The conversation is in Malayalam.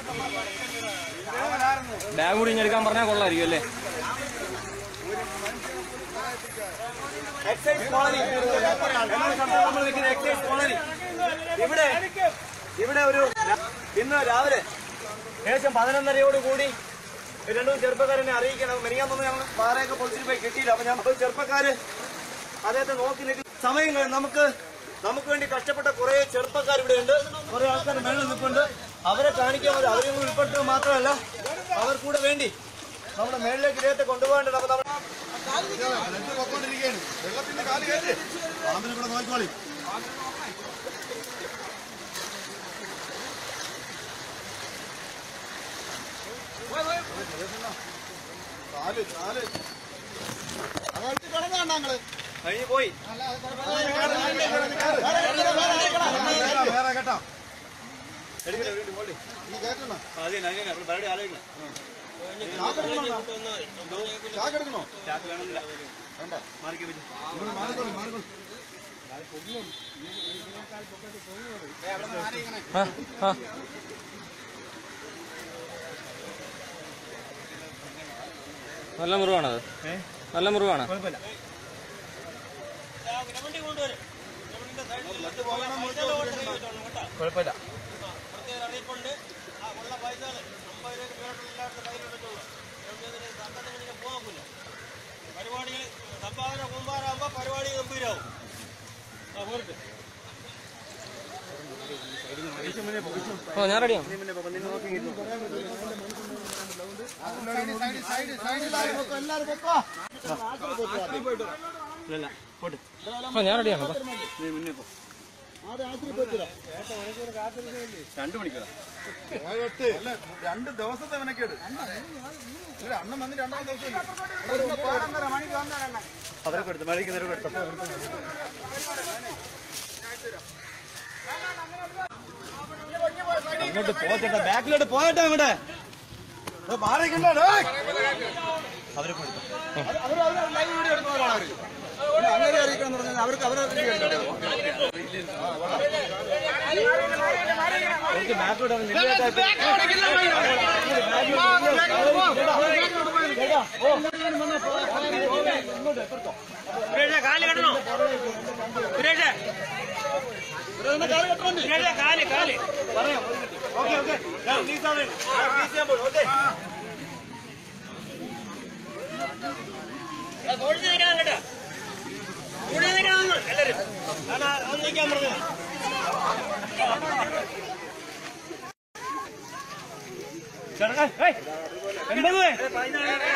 ബാഗ് കൂടി ഇഞ്ഞെടുക്കാൻ പറഞ്ഞാൽ കൊള്ളായിരിക്കും അല്ലേ എക്സൈസ് കോളനി എന്നാണ് കണ്ടത് നമ്മൾ നിൽക്കുന്ന എക്സൈസ് കോളനി ഇവിടെ ഇവിടെ ഒരു ഇന്ന് രാവിലെ ഏകദേശം പതിനൊന്നരയോട് കൂടി രണ്ടും ചെറുപ്പക്കാരനെ അറിയിക്കണം മെനിയാന്നൊന്നും ഞങ്ങൾ പാറയൊക്കെ പൊളിച്ചിട്ട് പോയി കിട്ടിയില്ല അപ്പൊ ഞാൻ ചെറുപ്പക്കാര് അദ്ദേഹത്തെ നോക്കി നിൽക്കും സമയം കഴിഞ്ഞ് നമുക്ക് നമുക്ക് വേണ്ടി കഷ്ടപ്പെട്ട കുറെ ചെറുപ്പക്കാർ ഇവിടെ ഉണ്ട് കുറെ ആൾക്കാർ മേളിൽ നിൽപ്പുണ്ട് അവരെ കാണിക്കാൻ മതി അവരെ കൂടി ഉൾപ്പെടുത്തുക മാത്രമല്ല അവർ കൂടെ വേണ്ടി നമ്മുടെ മേളിലേക്ക് ഇദ്ദേഹത്തെ കൊണ്ടുപോകേണ്ടത് അപ്പൊ നമ്മൾ വെള്ളത്തിന്റെ കാല് കയറ്റി പാമ്പിനെ കൂടെ നോക്കിക്കോളി കാല് കാല് അങ്ങോട്ട് കിടന്നാണ്ട ഞങ്ങള് കഴിഞ്ഞു പോയി വേറെ കേട്ടോ എടുക്കട്ടെ, എടുക്കട്ടെ, പോട്ടെ. നീ കേട്ടണോ അതെ, ഞാൻ ഇങ്ങനെ അവിടെ പരിപാടി ആലോചിക്കണം. ചാക്കെടുക്കണോ ചാക്ക് വേണമെന്നില്ല. മാറിക്ക് പറ്റി. മാറിക്കോളി മാറിക്കോളി ആ ആ നല്ല മുറിവാണത് നല്ല മുറിവാണ് കുഴപ്പമില്ല. കുഴപ്പമില്ല. പരിപാടികൾ സംഭാവന കൂമ്പാറാകുമ്പോ പരിപാടി ഗംഭീരാവും ആ പോരട്ടെ ഓ ഞാൻ റെഡിയാണ് ഇല്ലല്ല, പോട്ടെ. ഓ ഞാൻ റെഡിയാണ് അപ്പൊ നീ മുന്നേ പോ. രണ്ട് മണിക്കൂറാ ഏഴെട്ട് അല്ല രണ്ട് ദിവസത്തെ മെനക്കേട് ഇല്ല, അണ്ണൻ വന്ന് രണ്ടാം ദിവസം അവരെ കൊടുത്തു മഴയ്ക്ക് നേരം കൊടുത്തു അങ്ങോട്ട് പോകട്ടെ ബാക്കിലോട്ട് പോകട്ടെ അങ്ങോട്ട് അവരെ കൊടുത്തു അങ്ങനെ അറിയിക്കണം എന്ന് പറഞ്ഞാൽ അവർക്ക് അവരെ എനിക്ക് ബാക്കിലോട്ട് അവൻ നിന്നിട്ട് സുരേഷേ കാല് കെട്ടണോ സുരേഷേ സുരേഷേ കാല് കാല് ഓക്കെ ഓക്കെ പ്ലീസ് ആവേ പ്ലീസ് ചെയ്യാൻ പോലും ഓക്കെ തൊഴിൽ നിൽക്കണം കേട്ടോ തൊഴിൽ നിൽക്കണം എല്ലാരും കാരണം ഒന്ന് നിൽക്കാൻ പറഞ്ഞത് ചെറുക്കാൻ ഏയ് എൺപത്